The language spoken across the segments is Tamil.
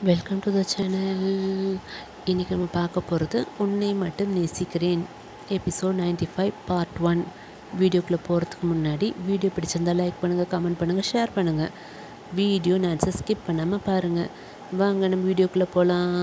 வெல்கம் டு த சேனல் இன்றைக்கி நம்ம பார்க்க போகிறது உன்னை மட்டும் நேசிக்கிறேன் எபிசோட் 95 ஃபைவ் பார்ட் ஒன் வீடியோக்குள்ளே போகிறதுக்கு முன்னாடி வீடியோ பிடிச்சிருந்தா லைக் பண்ணுங்கள் கமெண்ட் பண்ணுங்கள் ஷேர் பண்ணுங்கள் வீடியோ நான் ஸ்கிப் பண்ணாமல் பாருங்கள் வாங்க நம்ம வீடியோக்குள்ளே போகலாம்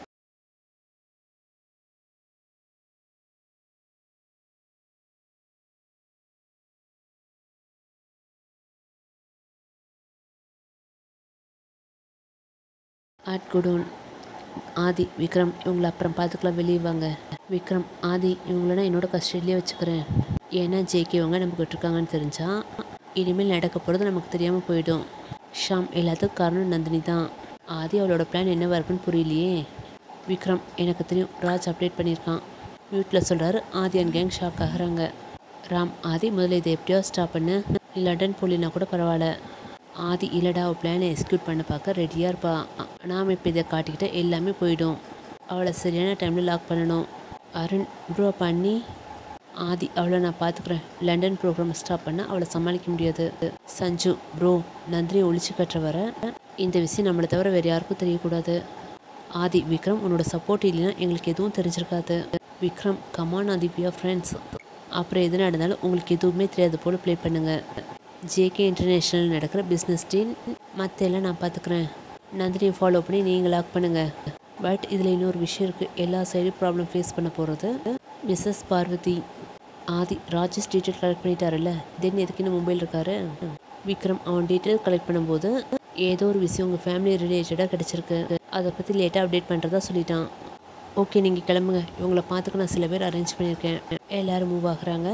ஆட் குடோன் ஆதி விக்ரம் இவங்கள அப்புறம் பார்த்துக்கலாம் வெளியே வாங்க விக்ரம் ஆதி இவங்கள என்னோட கஸ்டடியிலே வச்சுக்கிறேன் ஏன்னா ஜேகே இவங்க நமக்கு விட்டுருக்காங்கன்னு தெரிஞ்சா இனிமேல் நடக்க போகிறது நமக்கு தெரியாமல் போயிடும் ஷாம் எல்லாத்துக்கும் காரணம் நந்தினி தான் ஆதி அவளோட பிளான் என்னவா இருக்குன்னு புரியலையே விக்ரம் எனக்கு தெரியும் ராஜ் அப்டேட் பண்ணியிருக்கான் மியூட்டில் சொல்கிறாரு ஆதி அண்ட் கேங் ஷாக் ஆகுறாங்க ராம் ஆதி முதல்ல இதை எப்படியோ ஸ்டாப் பண்ணு லண்டன் போலினா கூட பரவாயில்ல ஆதி இல்லடா அவள் பிளானை எக்ஸிக்யூட் பண்ண பார்க்க ரெடியாக இருப்பா நாம் இப்போ இதை காட்டிக்கிட்ட எல்லாமே போயிடும் அவளை சரியான டைமில் லாக் பண்ணணும் அருண் ப்ரோ பண்ணி ஆதி அவளை நான் பார்த்துக்குறேன் லண்டன் ப்ரோக்ராம் ஸ்டாப் பண்ண அவளை சமாளிக்க முடியாது சஞ்சு ப்ரோ நந்தினியை ஒழிச்சு கட்டுற வர இந்த விஷயம் நம்மளை தவிர வேறு யாருக்கும் தெரியக்கூடாது ஆதி விக்ரம் உன்னோட சப்போர்ட் இல்லைன்னா எங்களுக்கு எதுவும் தெரிஞ்சிருக்காது விக்ரம் கமான் ஆதி பியா ஃப்ரெண்ட்ஸ் அப்புறம் எது நடந்தாலும் உங்களுக்கு எதுவுமே தெரியாத போல் ப்ளே பண்ணுங்கள் ஜேகே இன்டர்நேஷ்னல் நடக்கிற பிஸ்னஸ் டீல் மற்ற எல்லாம் நான் பார்த்துக்குறேன் நந்தினியை ஃபாலோ பண்ணி நீங்கள் லாக் பண்ணுங்கள் பட் இதில் இன்னொரு விஷயம் இருக்குது எல்லா சைடும் ப்ராப்ளம் ஃபேஸ் பண்ண போகிறது missus Parvathi Adi Rajesh detail collect பண்ணிட்டாருல்ல தென் எதுக்கு இன்னும் மும்பையில் இருக்காரு விக்ரம் அவன் டீட்டெயில் கலெக்ட் பண்ணும்போது ஏதோ ஒரு விஷயம் உங்கள் ஃபேமிலி ரிலேட்டடாக கிடச்சிருக்கு அதை பற்றி லேட்டாக அப்டேட் பண்ணுறதா சொல்லிட்டான் ஓகே நீங்கள் கிளம்புங்க இவங்களை பார்த்துக்க நான் சில பேர் அரேஞ்ச் பண்ணியிருக்கேன் எல்லோரும் மூவ் ஆகுறாங்க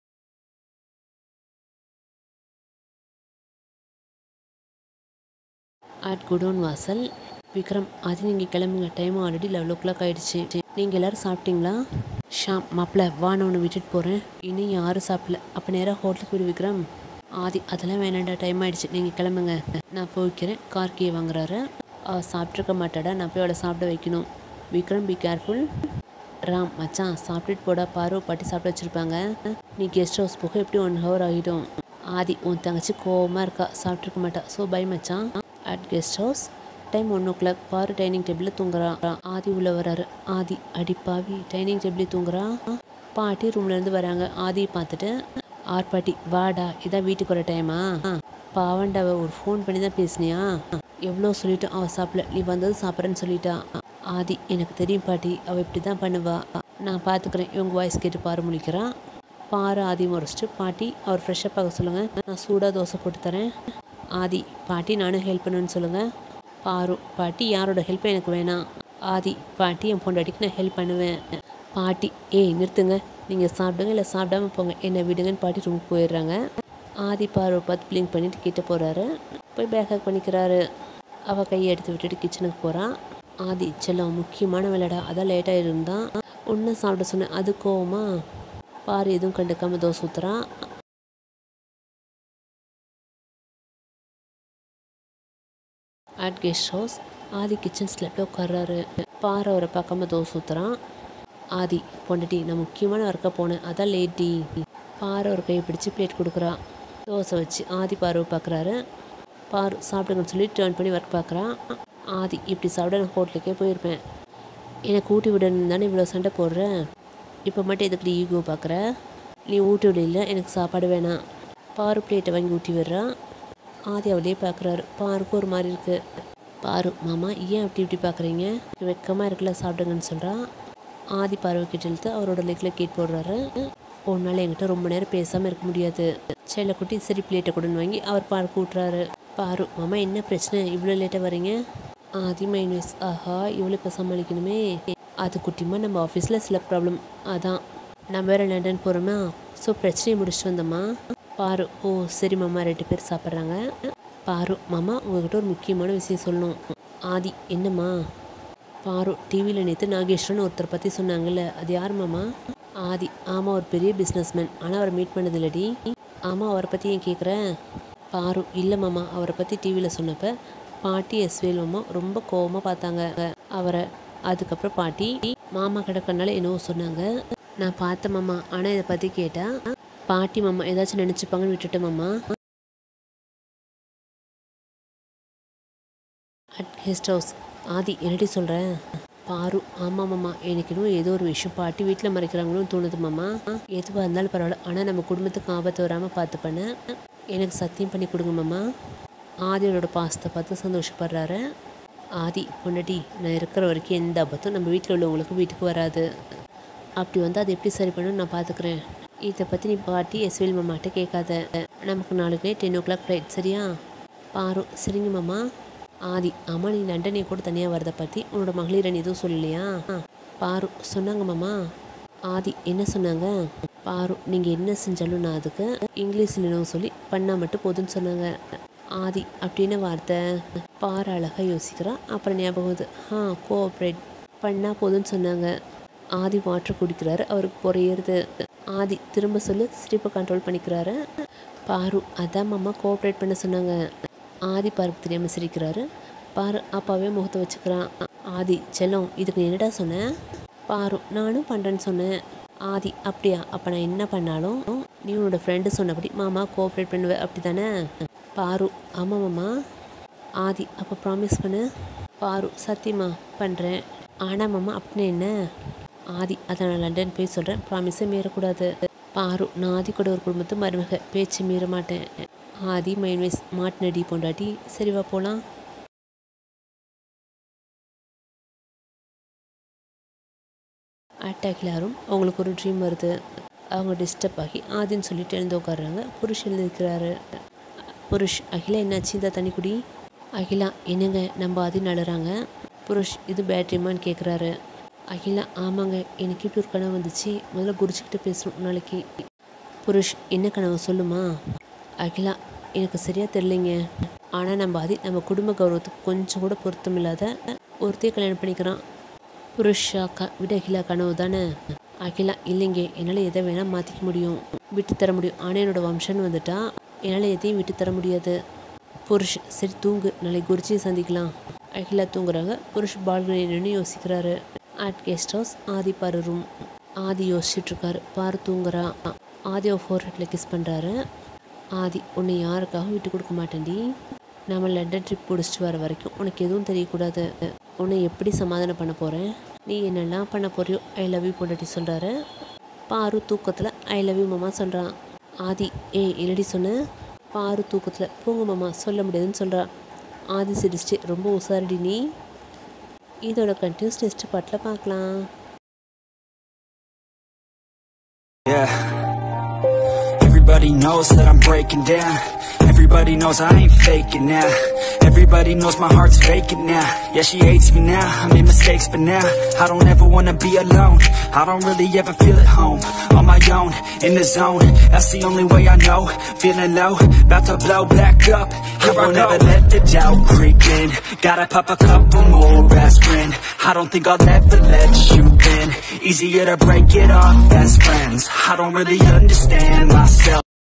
அட் குடோன் வாசல் விக்ரம் அது நீங்கள் கிளம்புங்க time already eleven o'clock ஆகிடுச்சு நீங்கள் எல்லோரும் சாப்பிட்டீங்களா ஷாம் மாப்பிள்ள வா நான் உன்னை விட்டுட்டு போகிறேன் இன்னும் யாரும் சாப்பிடல அப்போ நேராக ஹோட்டலுக்கு போய் விக்ரம் ஆதி அதெல்லாம் வேணாண்டா டைம் ஆகிடுச்சு நீங்கள் கிளம்புங்க நான் போய்க்கிறேன் கார் கீ வாங்குறாரு அவள் சாப்பிட்ருக்க மாட்டாடா நான் போய் அவளை சாப்பிட வைக்கணும் விக்ரம் பி கேர்ஃபுல் ராம் மச்சான் சாப்பிட்டுட்டு போடா பாரு பாட்டி சாப்பிட வச்சுருப்பாங்க நீ கெஸ்ட் ஹவுஸ் போக எப்படி ஒன் ஹவர் ஆகிடும் ஆதி உன் தங்கச்சி கோவமாக இருக்கா சாப்பிட்ருக்க மாட்டா ஸோ பை மச்சான் at guest house time one o'clock பாரு டைனிங் டேபிளில் தூங்குறான் ஆதி உள்ளே வராரு ஆதி அடிப்பாவி டைனிங் டேபிளில் தூங்குறா பாட்டி ரூம்லேருந்து வராங்க ஆதியை பார்த்துட்டு ஆர் பாட்டி வாடா இதான் வீட்டுக்கு வர டைமா பாவண்டாவை ஒரு ஃபோன் பண்ணி தான் பேசுனியா எவ்வளோ சொல்லிட்டு அவள் சாப்பிடல நீ வந்தது சாப்பிட்றேன்னு சொல்லிட்டா ஆதி எனக்கு தெரியும் பாட்டி அவள் இப்படி தான் பண்ணுவா நான் பார்த்துக்கிறேன் இவங்க வாய்ஸ் கேட்டு பாரு முழிக்கிறான் பாரு ஆதி முறைச்சிட்டு பாட்டி அவர் ஃப்ரெஷ்ஷப் ஆக சொல்லுங்கள் நான் சூடாக தோசை போட்டு தரேன் ஆதி பாட்டி நானும் ஹெல்ப் பண்ணுன்னு சொல்லுங்கள் பாரு பாட்டி யாரோட ஹெல்ப்பும் எனக்கு வேணாம் ஆதி பாட்டி என் பொண்டாட்டிக்கு நான் ஹெல்ப் பண்ணுவேன் பாட்டி ஏய் நிறுத்துங்க நீங்கள் சாப்பிடுங்க இல்லை சாப்பிடாம போங்க என்னை விடுங்கன்னு பாட்டி ரூமுக்கு போயிடுறாங்க ஆதி பாரு பார்த்து பிளிங்க் பண்ணிட்டு கிட்ட போகிறாரு போய் பேக் ஹேக் பண்ணிக்கிறாரு அவள் கையை எடுத்து விட்டுட்டு கிச்சனுக்கு போகிறான் ஆதி செல்லம் முக்கியமான விளையாடா அதான் லேட்டாக இருந்தான் ஒன்று சாப்பிட சொன்னேன் அது கோவமா பாரு எதுவும் கண்டுக்காம தோசை ஊற்றுறான் at guest house Adi kitchen ஸ்லெப்பில் உட்கார்றாரு பாரு அவரை பார்க்காம தோசை ஊற்றுறான் ஆதி பொண்டாட்டி நான் முக்கியமான ஒர்க்காக போனேன் அதான் லேட்டி பாரு அவர் கையை பிடிச்சி பிளேட் கொடுக்குறா தோசை வச்சு ஆதி பார்வை பார்க்குறாரு பாரு சாப்பிடுங்கன்னு சொல்லி டேர்ன் பண்ணி ஒர்க் பார்க்குறான் ஆதி இப்படி சாப்பிட நான் ஹோட்டலுக்கே போயிருப்பேன் எனக்கு ஊட்டி விடணும் தானே இவ்வளோ சண்டை போடுறேன் இப்போ மட்டும் எதுக்கு ஈகோ பார்க்குற நீ ஊட்டி விடல எனக்கு சாப்பாடு வேணாம் பாரு பிளேட்டை வாங்கி ஊட்டி விடுறான் ஆதி அவளே பார்க்குறாரு பாருக்கு ஒரு மாதிரி இருக்குது பாரு மாமா ஏன் அப்படி இப்படி பார்க்குறீங்க வெக்கமாக இருக்குல்ல சாப்பிடுங்கன்னு சொல்கிறான் ஆதி பார்வை கிட்ட இழுத்து அவரோட லெக்கில் கேட் போடுறாரு ஒரு நாள் என்கிட்ட ரொம்ப நேரம் பேசாமல் இருக்க முடியாது செல்ல குட்டி சரி பிளேட்டை கொடுன்னு வாங்கி அவர் பார்க்கு விட்றாரு பாரு மாமா என்ன பிரச்சனை இவ்வளோ லேட்டாக வரீங்க ஆதி மைன்வேஸ் ஆஹா இவ்வளோ இப்போ சமாளிக்கணுமே அது குட்டிமா நம்ம ஆஃபீஸில் சில ப்ராப்ளம் அதான் நம்ம வேறு லண்டன் போகிறோமா ஸோ பிரச்சனையை முடிச்சுட்டு வந்தோம்மா பாரு ஓ சரி மாமா ரெண்டு பேர் சாப்பிட்றாங்க பாரு மாமா உங்ககிட்ட ஒரு முக்கியமான விஷயம் சொல்லணும் ஆதி என்னம்மா பாரு டிவியில் நேற்று நாகேஸ்வரன் ஒருத்தர் பற்றி சொன்னாங்கல்ல அது யார் மாமா ஆதி ஆமாம் ஒரு பெரிய பிஸ்னஸ்மேன் ஆனால் அவரை மீட் பண்ணதில்லடி ஆமாம் அவரை பற்றி ஏன் கேட்குறேன் பாரு இல்லை மாமா அவரை பற்றி டிவியில் சொன்னப்போ பாட்டி எஸ்வேல் மாமா ரொம்ப கோவமாக பார்த்தாங்க அவரை அதுக்கப்புறம் பாட்டி மாமா கிடக்கனால என்னவோ சொன்னாங்க நான் பார்த்தேன் மாமா ஆனால் இதை பற்றி கேட்டால் பாட்டி மாமா ஏதாச்சும் நினச்சிப்பாங்கன்னு விட்டுட்டேன் மாமா அட் கெஸ்ட் ஹவுஸ் ஆதி என்னடி சொல்கிற பாரு ஆமாம் மாமா எனக்கு இன்னும் ஏதோ ஒரு விஷயம் பாட்டி வீட்டில் மறைக்கிறாங்களோன்னு தோணுது மாமா எதுவாக இருந்தாலும் பரவாயில்ல ஆனால் நம்ம குடும்பத்துக்கு ஆபத்து வராமல் பார்த்து பண்ண எனக்கு சத்தியம் பண்ணி கொடுங்க மாமா ஆதியோட பாசத்தை பார்த்து சந்தோஷப்படுறாரு ஆதி பொண்டாட்டி நான் இருக்கிற வரைக்கும் எந்த ஆபத்தும் நம்ம வீட்டில் உள்ளவங்களுக்கு வீட்டுக்கு வராது அப்படி வந்து அதை எப்படி சரி பண்ணணும்னு நான் பார்த்துக்கிறேன் இதை பற்றி நீ பாட்டி எஸ்வில் மாமாட்ட கேட்காத நமக்கு நாளைக்கு டென் ஓ கிளாக் ஃப்ளைட் சரியா பாரு சரிங்க மாமா ஆதி ஆமாம் நீ லண்டனே கூட தனியாக வரதை பற்றி உன்னோட மகளிரன் எதுவும் சொல்லலையா பாரு சொன்னாங்க மாமா ஆதி என்ன சொன்னாங்க பாரு நீங்கள் என்ன செஞ்சாலும் நான் அதுக்கு இங்கிலீஷில் என்னவோ சொல்லி பண்ணால் மட்டும் போதும்னு சொன்னாங்க ஆதி அப்படின்னு வார்த்தை பாரு அழகாக யோசிக்கிறா அப்புறம் ஞாபகம் வருது ஆ கோஆப்ரேட் பண்ணால் போதும்னு சொன்னாங்க ஆதி வாட்டர் குடிக்கிறாரு அவருக்கு புறையிறது ஆதி திரும்ப சொல்லு சிரிப்பை கண்ட்ரோல் பண்ணிக்கிறாரு பாரு அதான் மாமா கோஆப்ரேட் பண்ண சொன்னாங்க ஆதி பாருக்கு தெரியாமல் சிரிக்கிறாரு பாரு அப்பாவே முகத்தை வச்சுக்கிறான் ஆதி செல்லம் இதுக்கு நீ என்னடா சொன்னேன் பாரு நானும் பண்ணுறேன்னு சொன்னேன் ஆதி அப்படியா அப்போ நான் என்ன பண்ணாலும் நீ உன்னோட ஃப்ரெண்டு சொன்னபடி மாமா கோஆப்ரேட் பண்ணுவ அப்படி தானே பாரு ஆமாம் மாமா ஆதி அப்போ ப்ராமிஸ் பண்ணு பாரு சத்தியமா பண்ணுறேன் ஆனால் மாமா அப்படின்னு என்ன ஆதி அதை நான் லண்டன் போய் சொல்கிறேன் ப்ராமிஸே மீறக்கூடாது பாரு நான் ஆதி கூட ஒரு குடும்பத்து மருமக பேச்சு மீற மாட்டேன் ஆதி மைன்வேஸ் மாட்டினடி பொண்டாட்டி சரிவா போகலாம் அட்டாக் எல்லாரும் அவங்களுக்கு ஒரு ட்ரீம் வருது அவங்க டிஸ்டர்ப் ஆகி ஆதின்னு சொல்லிட்டு எழுந்து உட்காடுறாங்க புருஷ் எழுந்திருக்கிறாரு புருஷ் அகிலா என்னாச்சு இந்த தண்ணி குடி அகிலா என்னங்க நம்ம ஆதி நடுறாங்க புருஷ் இது பேட்ரிமான்னு கேட்குறாரு அகிலா ஆமாங்க எனக்கு இப்படி ஒரு கனவு வந்துச்சு முதல்ல குடிச்சிக்கிட்டு பேசணும் நாளைக்கு புருஷ் என்ன கனவு சொல்லுமா அகிலா எனக்கு சரியாக தெரிலிங்க ஆனால் நம்ம ஆதி நம்ம குடும்ப கௌரவத்துக்கு கொஞ்சம் கூட பொருத்தம் இல்லாத ஒருத்தையே கல்யாணம் பண்ணிக்கிறான் புருஷா க விட அகிலா கனவு தானே அகிலா இல்லைங்க என்னால் எதை வேணால் மாற்றிக்க முடியும் விட்டு தர முடியும் ஆனால் என்னோட வம்சம்னு வந்துட்டா என்னால் எதையும் விட்டு தர முடியாது புருஷ் சரி தூங்கு நாளைக்கு குறிச்சி சந்திக்கலாம் அகிலா தூங்குறாங்க புருஷ் பால்கனி நின்று யோசிக்கிறாரு அட் கெஸ்ட் ஹவுஸ் ஆதி பாரு ரூம் ஆதி யோசிச்சுட்டு இருக்காரு பாரு தூங்குறா ஆதியை ஃபோர் ஹெட்டில் கிஸ் பண்ணுறாரு ஆதி உன்னை யாருக்காகவும் விட்டு கொடுக்க மாட்டேன்டி நம்ம லண்டன் ட்ரிப் பிடிச்சிட்டு வர வரைக்கும் உனக்கு எதுவும் தெரியக்கூடாது உன்னை எப்படி சமாதானம் பண்ண போகிறேன் நீ என்னெல்லாம் பண்ண போறியோ ஐ லவ் யூ பொண்டாட்டி சொல்கிறாரு பாரு தூக்கத்தில் ஐ லவ் யூ மாமா சொல்கிறான் ஆதி ஏய் என்னடி சொன்ன பாரு தூக்கத்தில் போங்க மாமா சொல்ல முடியாதுன்னு சொல்கிறா ஆதி சிரிச்சிட்டு ரொம்ப உசாரடி நீ இதோட கண்டினியூஸ் நெக்ஸ்ட் பாட்டில் பார்க்கலாம் Yeah. Everybody knows that I'm breaking down. Everybody knows I ain't faking now. Everybody knows my heart's vacant now. Yeah, she hates me now. I made mistakes, but now I don't ever wanna be alone. I don't really ever feel at home. On my own, in the zone. That's the only way I know. Feeling low, about to blow back up. Here I won't ever let the doubt creep in. Gotta pop a couple more aspirin. I don't think I'll ever let you in. Easier to break it off best friends. I don't really understand myself.